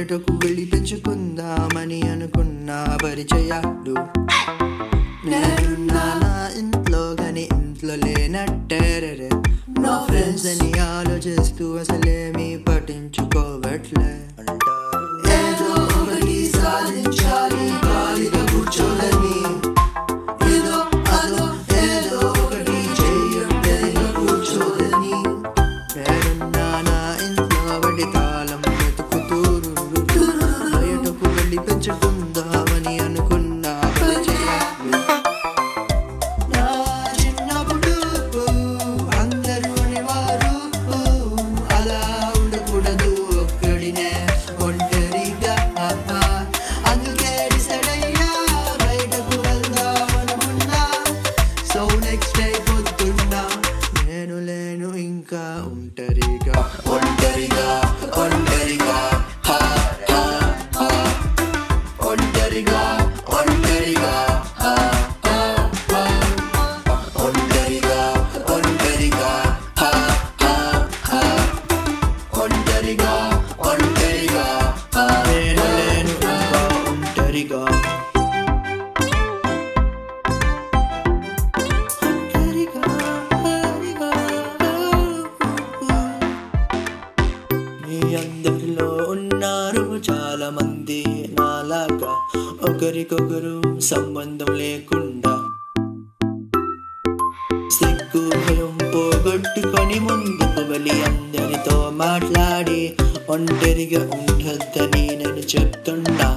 బయటకు వెళ్ళి పెంచుకుందామని అనుకున్న పరిచయాలు నేనున్నా నా ఇంట్లో గాని ఇంట్లో లేనట్టేరే నా ఫ్రెండ్స్ అని ఆలోచిస్తూ అసలేమీ పట్టించుకోవట్లే ఏదో ఒకటి సాధించాలి ఖాళీగా కూర్చోలని ఏదో అదో ఏదో ఒకటి చెయ్యొద్దని కూర్చోదని నేనున్నా నా ఇంట్లో వడి తాళం వెతుకుతూ బయటకు వెళ్ళి పెంచుకుందామని అనుకున్నా పరిచయాలు నా చిన్నప్పుడు అందరూ అనేవారు అలా ఉండకూడదు ఒక్కడినే ఒంటరిగా అందుకే డిసైడ్ అయ్యా బయటకు వెళ్దాం అనుకున్నా సో నెక్స్ట్ అయిపోతున్నా నేను లేను ఇంకా ఒంటరిగా ఒంటరిగా ఒంటరిగా హా, హా, హా. ఒంటరిగా ఒంటరిగా హా, హా, హా. ఒంటరిగా ఒంటరిగా హా, హా, హా. ఒంటరిగా ఒంటరిగా హా. నేను లేను ఇంకా ఒంటరిగా ఒంటరిగా, ఒంటరిగా. మీ అందరిలో ఉన్నారు చాలా మంది నాలాగా ఒకరికొకరు సంబంధం లేకుండా సిగ్గు భయం పోగొట్టుకొని ముందుకు వెళ్ళి అందరితో మాట్లాడి ఒంటరిగా ఉండొద్దని నేను చెప్తున్నా